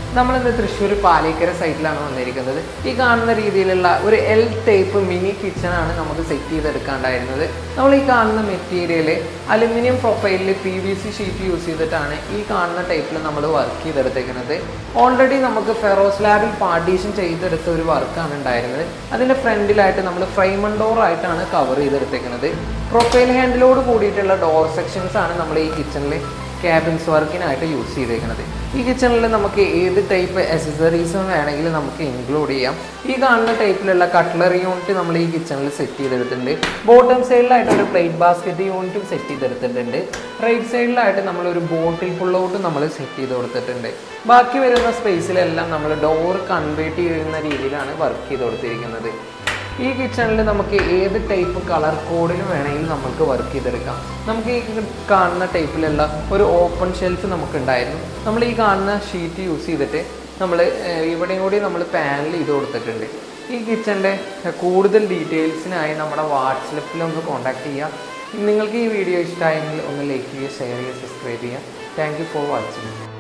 നമ്മളിന്ന് തൃശ്ശൂർ പാലേക്കര സൈറ്റിലാണ് വന്നിരിക്കുന്നത് ഈ കാണുന്ന രീതിയിലുള്ള ഒരു എൽ ടൈപ്പ് മിനി കിച്ചണാണ് നമുക്ക് സെറ്റ് ചെയ്തെടുക്കാണ്ടായിരുന്നത് നമ്മൾ ഈ കാണുന്ന മെറ്റീരിയൽ അലുമിനിയം പ്രൊഫൈലിൽ P V C sheet use ചെയ്തിട്ടാണ് ഈ കാണുന്ന ടൈപ്പിൽ നമ്മൾ വർക്ക് ചെയ്തെടുത്തേക്കുന്നത് ഓൾറെഡി നമുക്ക് ഫെറോസ് ലാബിൽ പാർട്ടീഷൻ ചെയ്തെടുത്ത ഒരു വർക്കാണ് ഉണ്ടായിരുന്നത് അതിൻ്റെ ഫ്രണ്ടിലായിട്ട് നമ്മൾ ഫ്രെയിം ആൻഡ് ഡോർ ആയിട്ടാണ് കവർ ചെയ്തെടുത്തേക്കുന്നത് പ്രൊഫൈൽ ഹാൻഡിലോട് കൂടിയിട്ടുള്ള ഡോർ സെക്ഷൻസ് ആണ് നമ്മൾ ഈ കിച്ചണിൽ ക്യാബിൻസ് വർക്കിനായിട്ട് യൂസ് ചെയ്തേക്കുന്നത് ഈ കിച്ചണിൽ നമുക്ക് ഏത് ടൈപ്പ് അക്സസറീസും വേണമെങ്കിൽ നമുക്ക് ഇൻക്ലൂഡ് ചെയ്യാം ഈ കാണുന്ന ടൈപ്പിലുള്ള കട്ട്ലറി യൂണിറ്റ് നമ്മൾ ഈ കിച്ചണിൽ സെറ്റ് ചെയ്തെടുത്തിട്ടുണ്ട് ബോട്ടം സൈഡിലായിട്ട് ഒരു പ്ലേറ്റ് ബാസ്ക്കറ്റ് യൂണിറ്റും സെറ്റ് ചെയ്തെടുത്തിട്ടുണ്ട് റൈറ്റ് സൈഡിലായിട്ട് നമ്മൾ ഒരു ബോട്ടിൽ പുള്ളൗട്ടും നമ്മൾ സെറ്റ് ചെയ്ത് കൊടുത്തിട്ടുണ്ട് ബാക്കി വരുന്ന സ്പേസിലെല്ലാം നമ്മൾ ഡോർ കൺവേർട്ട് ചെയ്യുന്ന രീതിയിലാണ് വർക്ക് ചെയ്ത് കൊടുത്തിരിക്കുന്നത് ഈ കിച്ചണിൽ നമുക്ക് ഏത് ടൈപ്പ് കളർ കോഡിലും വേണമെങ്കിൽ നമുക്ക് വർക്ക് ചെയ്തെടുക്കാം നമുക്ക് ഈ കാണുന്ന ടൈപ്പിലുള്ള ഒരു ഓപ്പൺ ഷെൽഫ് നമുക്ക് ഉണ്ടായിരുന്നു നമ്മൾ ഈ കാണുന്ന ഷീറ്റ് യൂസ് ചെയ്തിട്ട് നമ്മൾ ഇവിടെയും കൂടി നമ്മൾ പാനൽ ചെയ്ത് കൊടുത്തിട്ടുണ്ട് ഈ കിച്ചണിൻ്റെ കൂടുതൽ ഡീറ്റെയിൽസിനായി നമ്മുടെ വാട്സപ്പിൽ ഒന്ന് കോൺടാക്ട് ചെയ്യുക നിങ്ങൾക്ക് ഈ വീഡിയോ ഇഷ്ടമായെങ്കിൽ ഒന്ന് ലൈക്ക് ചെയ്യുക ഷെയർ ചെയ്യുക സബ്സ്ക്രൈബ് ചെയ്യുക താങ്ക് യു ഫോർ വാച്ചിങ്